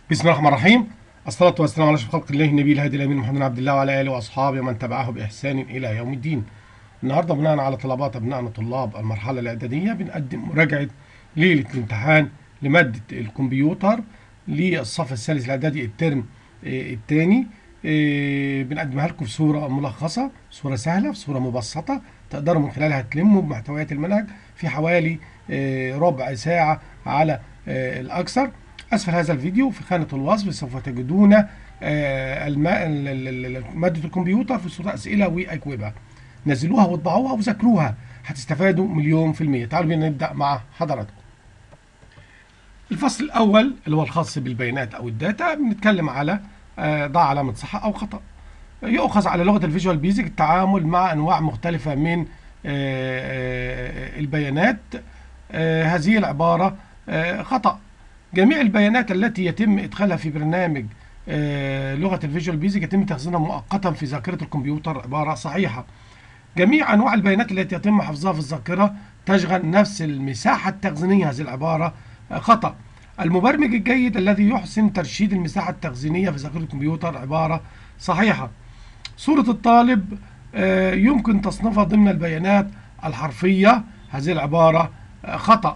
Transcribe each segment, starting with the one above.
بسم الله الرحمن الرحيم الصلاة والسلام على أشرف خلق الله النبي الهادي الأمين محمد بن عبد الله وعلى آله وأصحابه ومن تبعه بإحسان إلى يوم الدين. النهارده بناء على طلبات أبنائنا طلاب المرحلة الإعدادية بنقدم مراجعة ليلة الامتحان لمادة الكمبيوتر للصف الثالث الإعدادي الترم الثاني بنقدمها لكم في صورة ملخصة، صورة سهلة، في صورة مبسطة تقدروا من خلالها تلموا بمحتويات المنهج في حوالي آه، ربع ساعة على آه، الأكثر. أسفل هذا الفيديو في خانة الوصف سوف تجدون آه، الم- ال- ال- ال- مادة الكمبيوتر في صورة أسئلة وأجوبة نزلوها واطبعوها وذاكروها هتستفادوا مليون في المية تعالوا بينا نبدأ مع حضراتكم الفصل الأول اللي هو الخاص بالبيانات أو الداتا بنتكلم على آه، ضع علامة صح أو خطأ يؤخذ على لغة الفيجوال بيزك التعامل مع أنواع مختلفة من آه، آه، البيانات آه، هذه العبارة آه، خطأ جميع البيانات التي يتم إدخالها في برنامج آه، لغة الفيجوال بيزك يتم تخزينها مؤقتا في ذاكرة الكمبيوتر عبارة صحيحة جميع أنواع البيانات التي يتم حفظها في الذاكرة تشغل نفس المساحة التخزينية هذه العبارة آه، خطأ المبرمج الجيد الذي يحسن ترشيد المساحة التخزينية في ذاكرة الكمبيوتر عبارة صحيحة صورة الطالب آه، يمكن تصنيفها ضمن البيانات الحرفية هذه العبارة آه، خطأ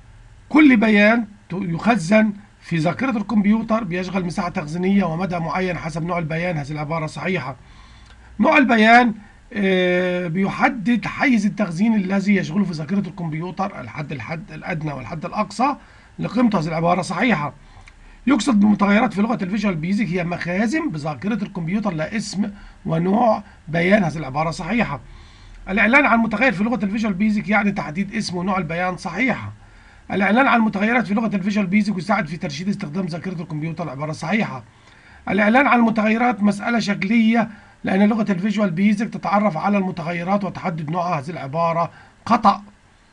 كل بيان ت- يخزن في ذاكرة الكمبيوتر بيشغل مساحة تخزينية ومدى معين حسب نوع البيان هذه العبارة صحيحة نوع البيان آه، بيحدد حيز التخزين الذي يشغله في ذاكرة الكمبيوتر الحد الحد الأدنى والحد الأقصى لقيمته هذه العبارة صحيحة يقصد بالمتغيرات في لغة الفيجوال بيزك هي مخازن بذاكرة الكمبيوتر لا اسم ونوع بيان هذه العبارة صحيحة الإعلان عن متغير في لغة الفيجوال بيزك يعني تحديد اسم ونوع البيان صحيحة الإعلان عن المتغيرات في لغة الفيجوال بيزك يساعد في ترشيد استخدام ذاكرة الكمبيوتر عبارة صحيحة الإعلان عن المتغيرات مسألة شكلية لأن لغة الفيجوال بيزك تتعرف على المتغيرات وتحدد نوعها هذه العبارة خطأ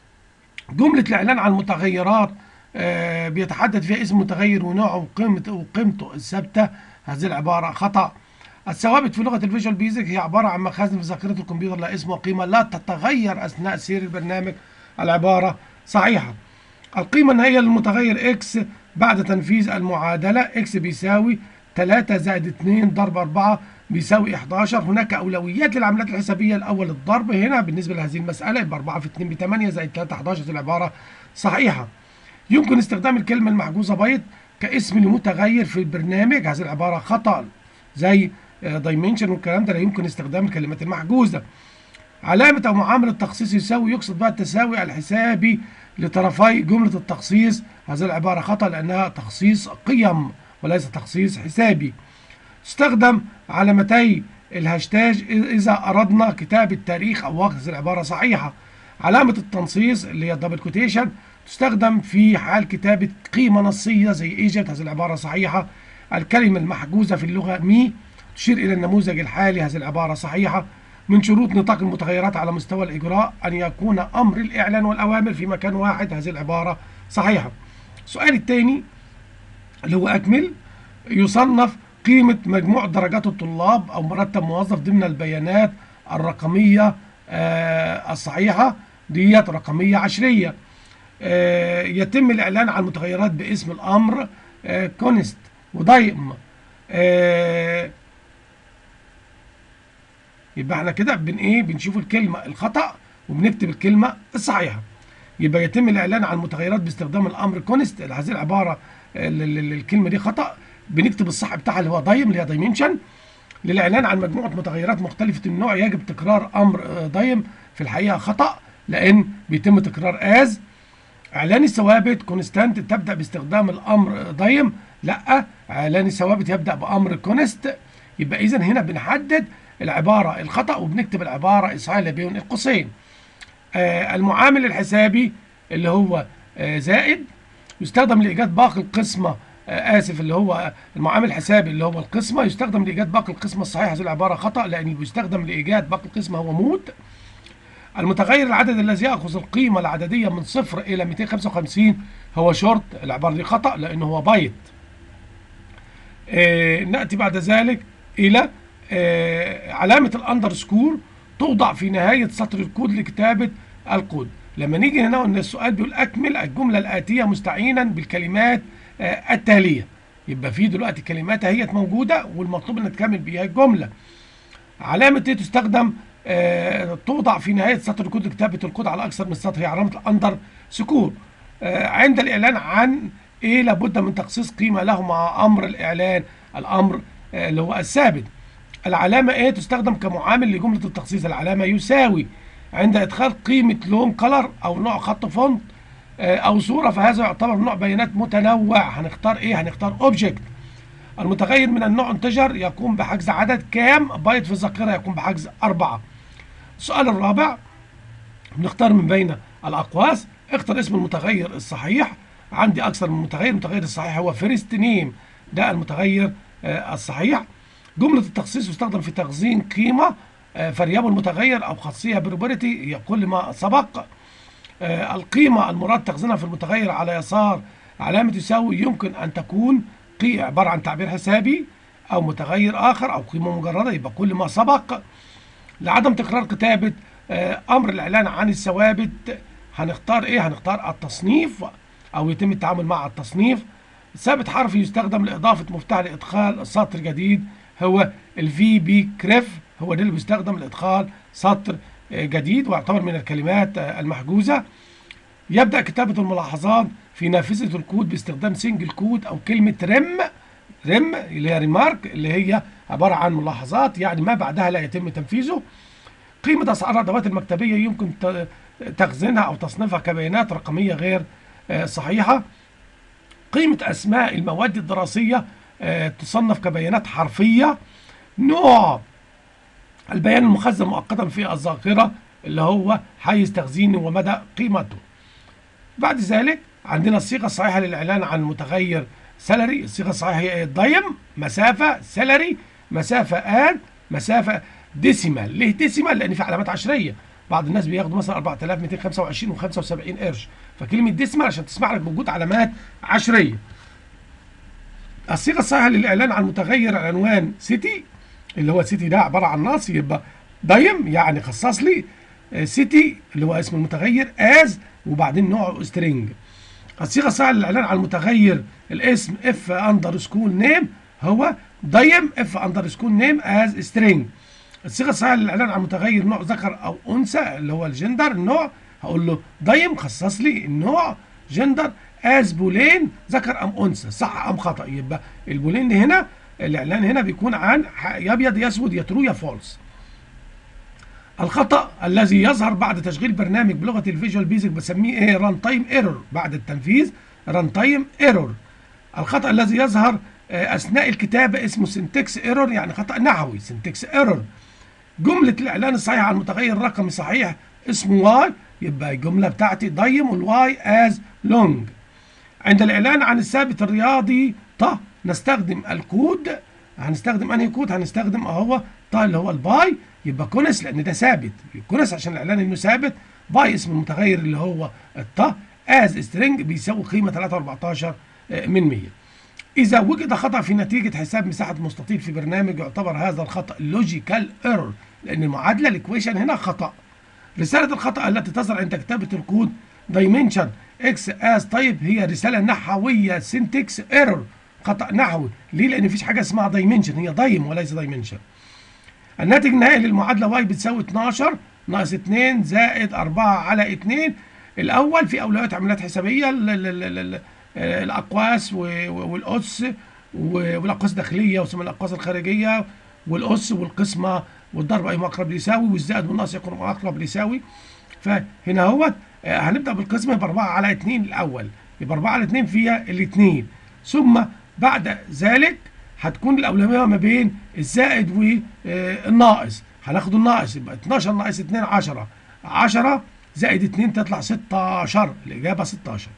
جملة الإعلان عن المتغيرات آه، بيتحدد فيها اسم متغير ونوعه وقيمته وقيمته الثابتة هذه العبارة خطأ الثوابت في لغة الفيجوال بيزك هي عبارة عن مخازن في ذاكرة الكمبيوتر لا اسم وقيمة لا تتغير أثناء سير البرنامج العبارة صحيحة القيمة النهائية للمتغير x بعد تنفيذ المعادلة x بيساوي 3 زائد 2 ضرب 4 بيساوي 11 هناك أولويات للعمليات الحسابية الأول الضرب هنا بالنسبة لهذه المسألة يبقى 4 في 2 ب 8 زائد 3 11 دي العبارة صحيحة يمكن استخدام الكلمة المحجوزة بايت كاسم لمتغير في البرنامج هذه العبارة خطأ زي دايمنشن والكلام ده لا يمكن استخدام الكلمات المحجوزة علامة أو معاملة تخصيص يساوي يقصد بها التساوي الحسابي لطرفي جملة التخصيص هذه العبارة خطأ لأنها تخصيص قيم وليس تخصيص حسابي تستخدم علامتي الهاشتاج إذا أردنا كتابة تاريخ أو وقت هذه العبارة صحيحة علامة التنصيص اللي هي الدبل كوتيشن تستخدم في حال كتابة قيمة نصية زي ايجيبت هذه العبارة صحيحة الكلمة المحجوزة في اللغة مي تشير إلى النموذج الحالي هذه العبارة صحيحة من شروط نطاق المتغيرات على مستوى الإجراء أن يكون أمر الإعلان والأوامر في مكان واحد هذه العبارة صحيحة السؤال الثاني اللي هو أكمل يصنف قيمة مجموع درجات الطلاب أو مرتب موظف ضمن البيانات الرقمية آه، الصحيحة ديت رقمية عشرية آه، يتم الإعلان عن المتغيرات باسم الأمر كونست ودايم آه، يبقى احنا كده بن ايه بنشوف الكلمة الخطأ وبنكتب الكلمة الصحيحة يبقى يتم الإعلان عن المتغيرات باستخدام الأمر كونست هذه العبارة ال- ال- ال- الكلمة دي خطأ بنكتب الصح بتاعها اللي هو دايم اللي هي دايمنشن للإعلان عن مجموعة متغيرات مختلفة النوع يجب تكرار أمر آه، دايم في الحقيقة خطأ لأن بيتم تكرار از إعلان الثوابت كونستانت تبدأ باستخدام الأمر دايم لا إعلان الثوابت يبدأ بأمر كونست يبقى إذا هنا بنحدد العبارة الخطأ وبنكتب العبارة الصحيحة اللي بين القوسين آه، المعامل الحسابي اللي هو آه، زائد يستخدم لإيجاد باقي القسمة آه، آسف اللي هو المعامل الحسابي اللي هو القسمة يستخدم لإيجاد باقي القسمة الصحيحة هذه العبارة خطأ لأن اللي بيستخدم لإيجاد باقي القسمة هو مود المتغير العدد الذي يأخذ القيمة العددية من صفر إلى 255 هو شورت العبارة دي خطأ لأنه هو بايت آه، نأتي بعد ذلك إلى آه، علامة الأندرسكور توضع في نهاية سطر الكود لكتابة الكود لما نيجي هنا ان السؤال بيقول اكمل الجملة الآتية مستعينا بالكلمات آه، التالية يبقى في دلوقتي كلمات اهيت موجوده والمطلوب ان تكمل بيها الجمله علامه ايه تستخدم آه توضع في نهايه سطر كود كتابه الكود على اكثر من سطر هي علامه الاندر سكور آه عند الاعلان عن ايه لابد من تخصيص قيمه له مع امر الاعلان الامر آه اللي هو الثابت العلامه ايه تستخدم كمعامل لجمله التخصيص العلامه يساوي عند ادخال قيمه لون كلر او نوع خط فونت او صوره فهذا يعتبر نوع بيانات متنوع هنختار ايه هنختار اوبجكت المتغير من النوع انتجر يقوم بحجز عدد كام بايت في الذاكره يقوم بحجز أربعة السؤال الرابع بنختار من بين الاقواس اختر اسم المتغير الصحيح عندي اكثر من متغير المتغير الصحيح هو فيرست نيم ده المتغير آه الصحيح جمله التخصيص يستخدم في تخزين قيمه آه فاريبل متغير او خاصيه بروبرتي يقول ما سبق آه القيمة المراد تخزينها في المتغير على يسار علامة يساوي يمكن أن تكون قي عبارة عن تعبير حسابي أو متغير آخر أو قيمة مجردة يبقى كل ما سبق لعدم تكرار كتابة آه أمر الإعلان عن الثوابت هنختار إيه؟ هنختار التصنيف أو يتم التعامل مع التصنيف ثابت حرفي يستخدم لإضافة مفتاح لإدخال سطر جديد هو الفي بي كريف هو ده اللي بيستخدم لإدخال سطر جديد ويعتبر من الكلمات المحجوزة يبدأ كتابة الملاحظات في نافذة الكود باستخدام سنجل كود أو كلمة رم رم اللي هي ريمارك اللي هي عبارة عن ملاحظات يعني ما بعدها لا يتم تنفيذه قيمة أسعار الأدوات المكتبية يمكن تخزينها أو تصنيفها كبيانات رقمية غير صحيحة قيمة أسماء المواد الدراسية تصنف كبيانات حرفية نوع البيان المخزن مؤقتا في الذاكره اللي هو حيز تخزينه ومدى قيمته. بعد ذلك عندنا الصيغه الصحيحه للاعلان عن متغير سالري، الصيغه الصحيحه هي ضيم مسافه سالري مسافه ان مسافه ديسيمال، ليه ديسيمال؟ لان في علامات عشريه، بعض الناس بياخدوا مثلا 4225 و75 قرش، فكلمه ديسيمال عشان تسمع لك بوجود علامات عشريه. الصيغه الصحيحه للاعلان عن متغير العنوان سيتي اللي هو سيتي ده عباره عن نص يبقى ضيم يعني خصص لي سيتي اللي هو اسم المتغير از وبعدين نوعه سترينج الصيغه الصحيحه للاعلان عن المتغير الاسم اف اندرسكول نيم هو ضيم اف اندرسكول نيم از سترينج الصيغه الصحيحه للاعلان عن متغير نوع ذكر او انثى اللي هو الجندر النوع هقول له ضيم خصص لي النوع جندر از بولين ذكر ام انثى صح ام خطا يبقى البولين هنا الاعلان هنا بيكون عن يا ابيض يا اسود يا ترو يا فولس الخطا الذي يظهر بعد تشغيل برنامج بلغه الفيجوال بيزك بسميه ايه ران تايم ايرور بعد التنفيذ ران تايم ايرور الخطا الذي يظهر اثناء الكتابه اسمه سنتكس ايرور يعني خطا نحوي سنتكس ايرور جمله الاعلان الصحيح عن متغير رقمي صحيح اسمه واي يبقى الجمله بتاعتي ضيم والواي از لونج عند الاعلان عن الثابت الرياضي ط نستخدم الكود هنستخدم انهي كود هنستخدم اهو ط اللي هو الباي يبقى كونس لان ده ثابت كونس عشان الاعلان انه ثابت باي اسم المتغير اللي هو الط از سترينج بيساوي قيمه 3.14 من 100 اذا وجد خطا في نتيجه حساب مساحه مستطيل في برنامج يعتبر هذا الخطا لوجيكال ايرور لان المعادله الايكويشن هنا خطا رساله الخطا التي تظهر عند كتابه الكود دايمنشن اكس از طيب هي رساله نحويه سنتكس ايرور خطا نحوي ليه لان مفيش حاجه اسمها دايمنشن هي ضيم وليس دايمنشن الناتج النهائي للمعادله واي بتساوي 12 ناقص 2 زائد 4 على 2 الاول في اولويات عمليات حسابيه ال ال ال ال الاقواس والاس والاقواس الداخليه وثم الاقواس الخارجيه والاس والقسمه والضرب ايهما اقرب ليساوي والزائد والناقص يكون اقرب ليساوي فهنا اهوت هنبدا بالقسمه يبقى 4 على 2 الاول يبقى 4 على 2 فيها الاثنين ثم بعد ذلك هتكون الاولويه ما بين الزائد والناقص هناخد الناقص يبقى 12 ناقص 2 10 10 زائد 2 تطلع 16 الاجابه 16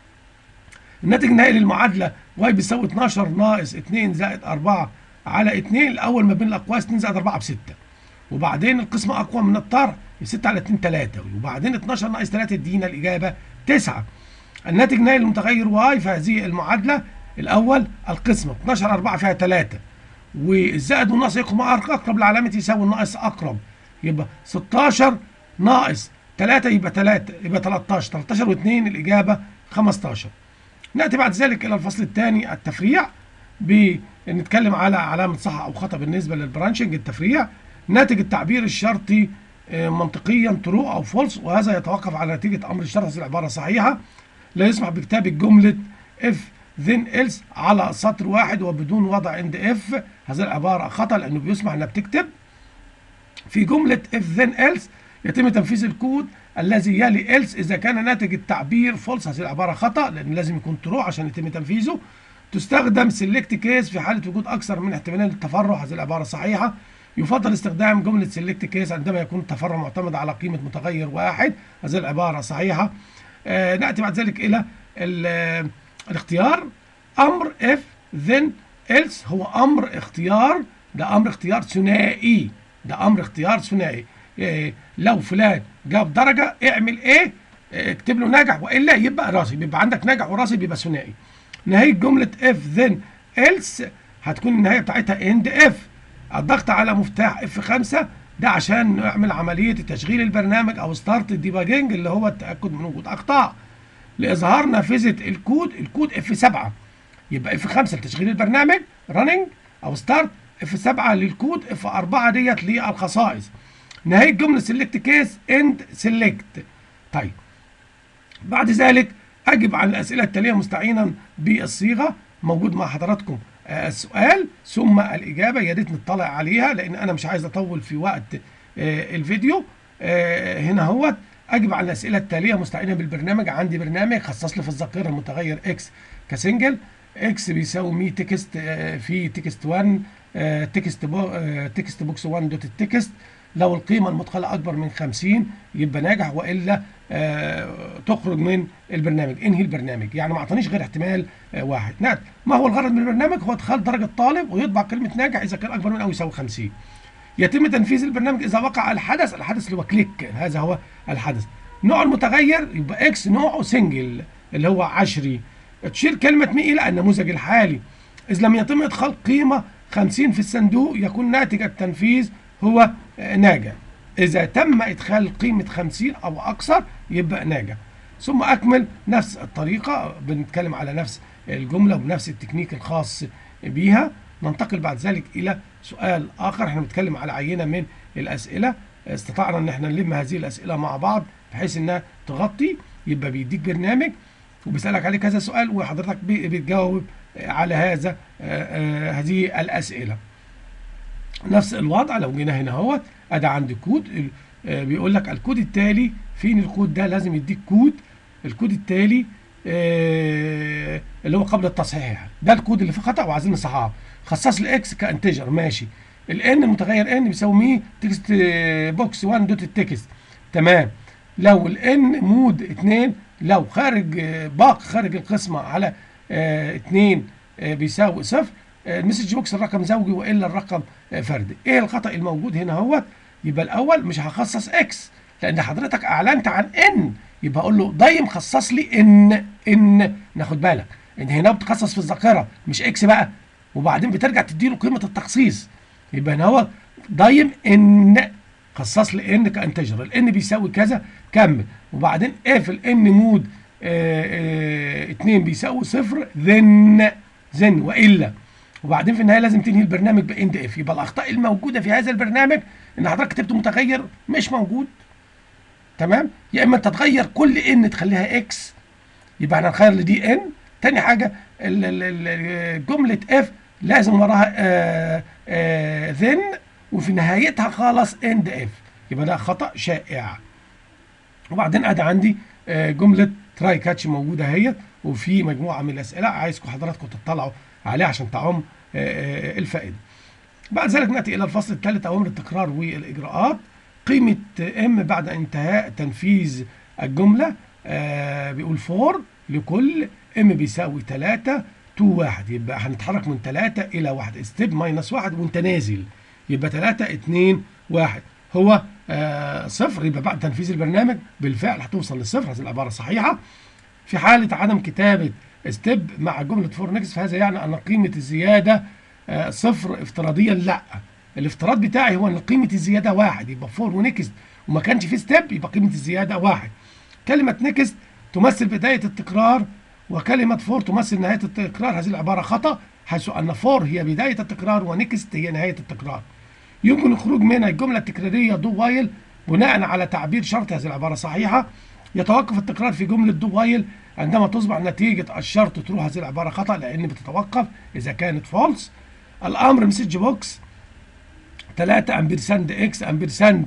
الناتج النهائي للمعادله واي بيساوي 12 ناقص 2 زائد 4 على 2 الاول ما بين الاقواس 2 زائد 4 ب 6 وبعدين القسمه اقوى من الطرح 6 على 2 3 وبعدين 12 ناقص 3 ادينا الاجابه 9 الناتج النهائي للمتغير واي في هذه المعادله الاول القسمه 12 4 فيها 3 والزائد والناقص يقوم اقرب لعلامه يساوي الناقص اقرب يبقى 16 ناقص 3 يبقى 3 يبقى 13 13 و2 الاجابه 15 ناتي بعد ذلك الى الفصل الثاني التفريع بنتكلم على علامه صح او خطا بالنسبه للبرانشنج التفريع ناتج التعبير الشرطي آه، منطقيا ترو او فولس وهذا يتوقف على نتيجه امر الشرط هذه العباره صحيحه لا يسمح بكتابه جمله اف then else على سطر واحد وبدون وضع عند اف هذه العباره خطا لانه بيسمح انها بتكتب في جمله if then else يتم تنفيذ الكود الذي يلي else اذا كان ناتج التعبير فولس هذه العباره خطا لان لازم يكون ترو عشان يتم تنفيذه تستخدم سيلكت كيس في حاله وجود اكثر من احتمالين للتفرع هذه العباره صحيحه يفضل استخدام جمله سيلكت كيس عندما يكون التفرع معتمد على قيمه متغير واحد هذه العباره صحيحه آه ناتي بعد ذلك الى الاختيار امر اف then else هو امر اختيار ده امر اختيار ثنائي ده امر اختيار ثنائي إيه لو فلان جاب درجه اعمل ايه اكتب له ناجح والا يبقى راسي بيبقى عندك ناجح وراسي بيبقى ثنائي نهايه جمله اف then else هتكون النهايه بتاعتها اند اف الضغط على مفتاح اف 5 ده عشان نعمل عمليه تشغيل البرنامج او ستارت ديباجنج اللي هو التاكد من وجود اخطاء لاظهار نافذه الكود الكود اف 7 يبقى اف 5 لتشغيل البرنامج رننج او ستارت اف 7 للكود اف 4 ديت للخصائص نهايه جمله سيلكت كيس اند سيلكت طيب بعد ذلك اجب على الاسئله التاليه مستعينا بالصيغه موجود مع حضراتكم السؤال ثم الاجابه يا ريت نطلع عليها لان انا مش عايز اطول في وقت الفيديو هنا هوت اجب على الاسئله التاليه مستعينا بالبرنامج عندي برنامج خصص لي في الذاكره المتغير اكس كسنجل اكس بيساوي مي تكست في تكست 1 تكست بو تكست بوكس 1 دوت التكست لو القيمه المدخله اكبر من 50 يبقى ناجح والا تخرج من البرنامج انهي البرنامج يعني ما اعطانيش غير احتمال واحد نعم ما هو الغرض من البرنامج هو ادخال درجه طالب ويطبع كلمه ناجح اذا كان اكبر من او يساوي 50 يتم تنفيذ البرنامج اذا وقع الحدث الحدث اللي هو كليك هذا هو الحدث نوع المتغير يبقى اكس نوعه سنجل اللي هو عشري تشير كلمة مي إلى النموذج الحالي إذ لم يتم إدخال قيمة 50 في الصندوق يكون ناتج التنفيذ هو ناجح إذا تم إدخال قيمة 50 أو أكثر يبقى ناجح ثم أكمل نفس الطريقة بنتكلم على نفس الجملة وبنفس التكنيك الخاص بيها ننتقل بعد ذلك إلى سؤال آخر احنا بنتكلم على عينة من الأسئلة استطعنا ان احنا نلم هذه الأسئلة مع بعض بحيث انها تغطي يبقى بيديك برنامج وبيسألك عليه كذا سؤال وحضرتك بتجاوب على هذا هذه الأسئلة نفس الوضع لو جينا هنا اهوت ادي عندي كود بيقول لك الكود التالي فين الكود ده لازم يديك كود الكود التالي اللي هو قبل التصحيح ده الكود اللي فيه خطأ وعايزين نصححه خصص الاكس كانتجر ماشي الان المتغير ان بيساوي مي تكست بوكس 1 دوت التكست تمام لو الان مود 2 لو خارج باق خارج القسمة على 2 بيساوي صفر المسج بوكس الرقم زوجي والا الرقم فردي ايه الخطا الموجود هنا اهوت يبقى الاول مش هخصص اكس لان حضرتك اعلنت عن ان يبقى اقول له دايم خصص لي ان ان ناخد بالك ان هنا بتخصص في الذاكره مش اكس بقى وبعدين بترجع تدي له قيمه التخصيص يبقى هنا هو دايم ان خصص لي ان كانتجر الان بيساوي كذا كمل وبعدين اقفل ان مود 2 بيساوي صفر ذن ذن والا وبعدين في النهايه لازم تنهي البرنامج باند اف يبقى الاخطاء الموجوده في هذا البرنامج ان حضرتك كتبت متغير مش موجود تمام يا اما انت تغير كل ان تخليها اكس يبقى احنا هنخير لدي ان تاني حاجه جمله اف لازم وراها ذن وفي نهايتها خالص اند اف يبقى ده خطا شائع وبعدين ادي عندي جمله تراي كاتش موجوده اهي وفي مجموعه من الاسئله عايزكم حضراتكم تطلعوا عليها عشان تعم الفائده بعد ذلك ناتي الى الفصل الثالث اوامر التكرار والاجراءات قيمه ام بعد انتهاء تنفيذ الجمله بيقول فور لكل ام بيساوي 3 تو 1 يبقى هنتحرك من 3 الى 1 ستيب ماينس 1 وانت نازل يبقى 3 2 1 هو آه صفر يبقى بعد تنفيذ البرنامج بالفعل هتوصل للصفر هذه العباره صحيحه في حاله عدم كتابه ستيب مع جمله فور نكست فهذا يعني ان قيمه الزياده آه صفر افتراضيا لا الافتراض بتاعي هو ان قيمه الزياده واحد يبقى فور ونكست وما كانش في ستيب يبقى قيمه الزياده واحد كلمه نكست تمثل بدايه التكرار وكلمه فور تمثل نهايه التكرار هذه العباره خطا حيث أن فور هي بداية التكرار ونكست هي نهاية التكرار يمكن الخروج من الجملة التكرارية دو وايل بناء على تعبير شرط هذه العبارة صحيحة يتوقف التكرار في جملة دو وايل عندما تصبح نتيجة الشرط ترو هذه العبارة خطأ لأن بتتوقف إذا كانت فولس الأمر مسج بوكس 3 امبرساند اكس امبرساند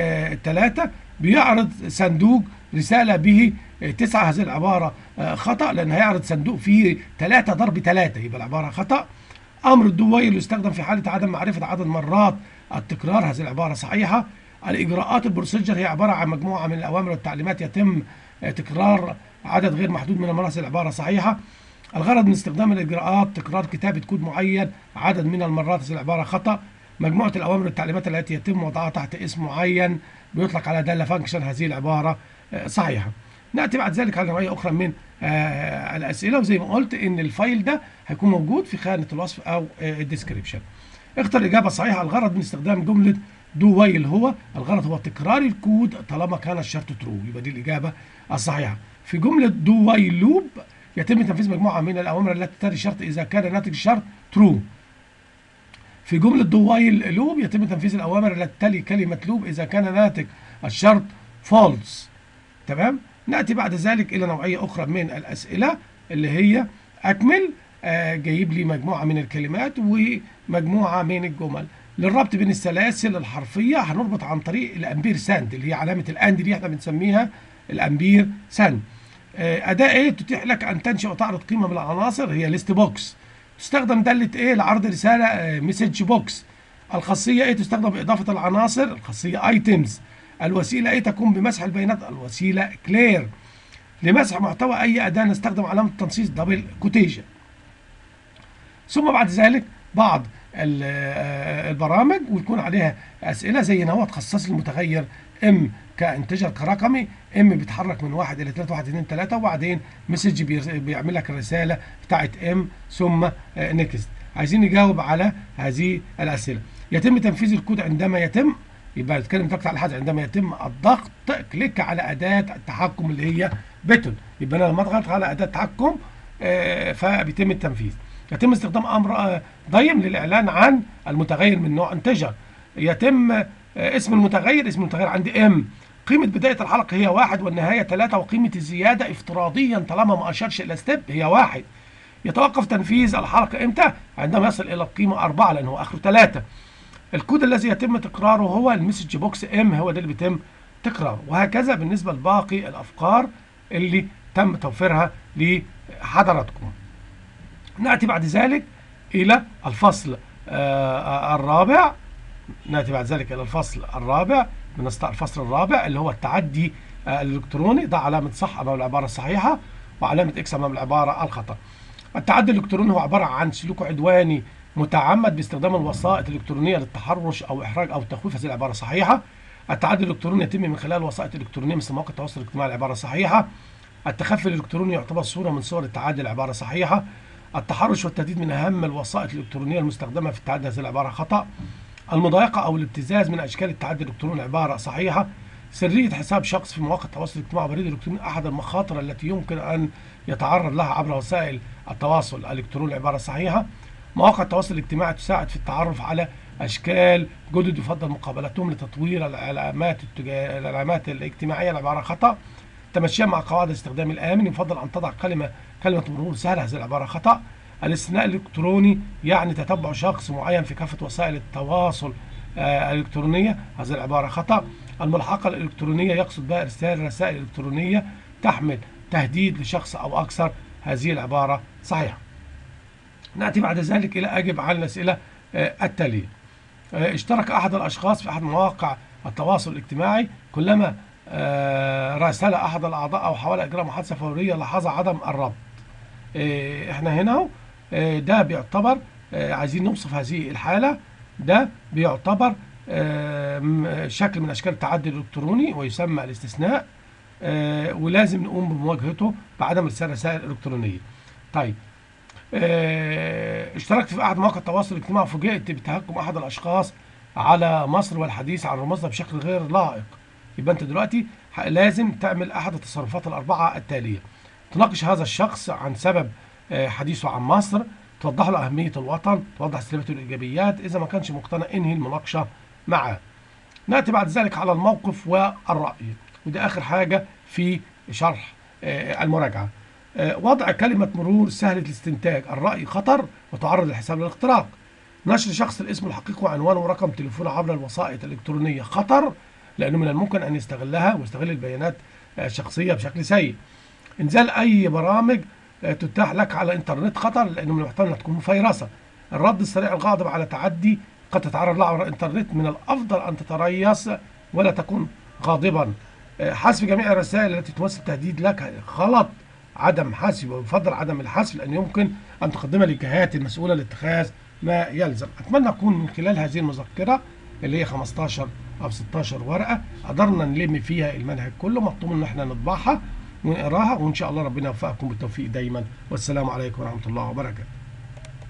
3 بيعرض صندوق رسالة به 9 هذه العبارة آه خطأ لأن هيعرض صندوق فيه 3 ضرب 3 يبقى العبارة خطأ أمر الدويل يستخدم في حالة عدم معرفة عدد مرات التكرار هذه العبارة صحيحة الإجراءات البروسيجر هي عبارة عن مجموعة من الأوامر والتعليمات يتم تكرار عدد غير محدود من المرات العبارة صحيحة الغرض من استخدام الإجراءات تكرار كتابة كود معين عدد من المرات هذه العبارة خطأ مجموعة الأوامر والتعليمات التي يتم وضعها تحت اسم معين بيطلق على دالة فانكشن هذه العبارة صحيحة نأتي بعد ذلك على نوعية أخرى من الأسئلة وزي ما قلت إن الفايل ده هيكون موجود في خانة الوصف أو الديسكريبشن اختر الإجابة الصحيحة الغرض من استخدام جملة دو وايل هو الغرض هو تكرار الكود طالما كان الشرط ترو يبقى دي الإجابة الصحيحة في جملة دو وايل لوب يتم تنفيذ مجموعة من الأوامر التي تري الشرط إذا كان ناتج الشرط ترو في جملة دو وايل لوب يتم تنفيذ الأوامر التي تلي كلمة لوب إذا كان ناتج الشرط فولس تمام نأتي بعد ذلك إلى نوعية أخرى من الأسئلة اللي هي أكمل آه جايب لي مجموعة من الكلمات ومجموعة من الجمل للربط بين السلاسل الحرفية هنربط عن طريق الأمبير ساند اللي هي علامة الأند دي احنا بنسميها الأمبير ساند آه أداة إيه تتيح لك أن تنشئ وتعرض قيمة من العناصر هي ليست بوكس تستخدم دالة إيه لعرض رسالة آه مسج بوكس الخاصية إيه تستخدم بإضافة العناصر الخاصية ايتمز الوسيلة إيه تقوم بمسح البيانات الوسيلة كلير لمسح محتوى أي أداة نستخدم علامة التنصيص دبل كوتيشن ثم بعد ذلك بعض البرامج ويكون عليها أسئلة زي ان هو تخصص المتغير ام كانتجر كرقمي ام بيتحرك من 1 الى 3 1 2 3 وبعدين مسج بيعمل لك الرسالة بتاعت ام ثم نيكست عايزين نجاوب على هذه الأسئلة يتم تنفيذ الكود عندما يتم يبقى نتكلم دلوقتي على حاجه عندما يتم الضغط كليك على اداه التحكم اللي هي بتون يبقى انا لما اضغط على اداه التحكم آه فبيتم التنفيذ يتم استخدام امر آه ضيم للاعلان عن المتغير من نوع انتجر يتم آه اسم المتغير اسم المتغير عندي ام قيمة بداية الحلقة هي واحد والنهاية ثلاثة وقيمة الزيادة افتراضيا طالما ما أشرش إلى ستيب هي واحد يتوقف تنفيذ الحلقة إمتى؟ عندما يصل إلى القيمة أربعة لأنه آخره ثلاثة الكود الذي يتم تكراره هو المسج بوكس ام هو ده اللي بيتم تكراره وهكذا بالنسبه لباقي الافكار اللي تم توفيرها لحضراتكم ناتي بعد ذلك الى الفصل آه الرابع ناتي بعد ذلك الى الفصل الرابع من الفصل الرابع اللي هو التعدي آه الالكتروني ده علامه صح امام العباره الصحيحه وعلامه اكس امام العباره الخطا التعدي الالكتروني هو عباره عن سلوك عدواني متعمد باستخدام الوسائط الإلكترونية للتحرش أو إحراج أو التخويف هذه العبارة صحيحة التعدي الإلكتروني يتم من خلال وسائط إلكترونية مثل مواقع التواصل الاجتماعي العبارة صحيحة التخفي الإلكتروني يعتبر صورة من صور التعدي العبارة صحيحة التحرش والتهديد من أهم الوسائط الإلكترونية المستخدمة في التعدي هذه العبارة خطأ المضايقة أو الابتزاز من أشكال التعدي الإلكتروني عبارة صحيحة سرية حساب شخص في مواقع التواصل الاجتماعي بريد الإلكتروني أحد المخاطر التي يمكن أن يتعرض لها عبر وسائل التواصل الإلكتروني عبارة صحيحة مواقع التواصل الاجتماعي تساعد في التعرف على اشكال جدد يفضل مقابلتهم لتطوير العلامات التجا... العلامات الاجتماعيه العباره خطا تمشيا مع قواعد الاستخدام الامن يفضل ان تضع كلمه كلمه مرور سهله هذه العباره خطا الاستثناء الالكتروني يعني تتبع شخص معين في كافه وسائل التواصل آه الالكترونيه هذه العباره خطا الملحقه الالكترونيه يقصد بها ارسال رسائل الكترونيه تحمل تهديد لشخص او اكثر هذه العباره صحيحه نأتي بعد ذلك إلى أجب على الأسئلة التالية اشترك أحد الأشخاص في أحد مواقع التواصل الاجتماعي كلما راسل أحد الأعضاء أو حاول إجراء محادثة فورية لاحظ عدم الربط احنا هنا ده بيعتبر عايزين نوصف هذه الحالة ده بيعتبر شكل من أشكال التعدي الإلكتروني ويسمى الاستثناء ولازم نقوم بمواجهته بعدم ارسال رسائل إلكترونية طيب اشتركت في احد مواقع التواصل الاجتماعي وفوجئت بتهكم احد الاشخاص على مصر والحديث عن رموزها بشكل غير لائق يبقى انت دلوقتي لازم تعمل احد التصرفات الاربعه التاليه تناقش هذا الشخص عن سبب حديثه عن مصر توضح له اهميه الوطن توضح سلبياته والايجابيات اذا ما كانش مقتنع انهي المناقشه معاه ناتي بعد ذلك على الموقف والراي ودي اخر حاجه في شرح آه، المراجعه آه، وضع كلمه مرور سهله الاستنتاج الراي خطر وتعرض الحساب للاختراق نشر شخص الاسم الحقيقي وعنوانه ورقم تليفونه عبر الوسائط الالكترونيه خطر لانه من الممكن ان يستغلها ويستغل البيانات آه، الشخصيه بشكل سيء انزال اي برامج آه، تتاح لك على الانترنت خطر لانه من المحتمل انها تكون مفيرسه الرد السريع الغاضب على تعدي قد تتعرض له عبر الانترنت من الافضل ان تتريث ولا تكون غاضبا آه، حذف جميع الرسائل التي تمثل تهديد لك غلط عدم حذف ويفضل عدم الحذف لان يمكن ان تقدمها للجهات المسؤوله لاتخاذ ما يلزم اتمنى اكون من خلال هذه المذكره اللي هي 15 او 16 ورقه قدرنا نلم فيها المنهج كله مطلوب ان احنا نطبعها ونقراها وان شاء الله ربنا يوفقكم بالتوفيق دايما والسلام عليكم ورحمه الله وبركاته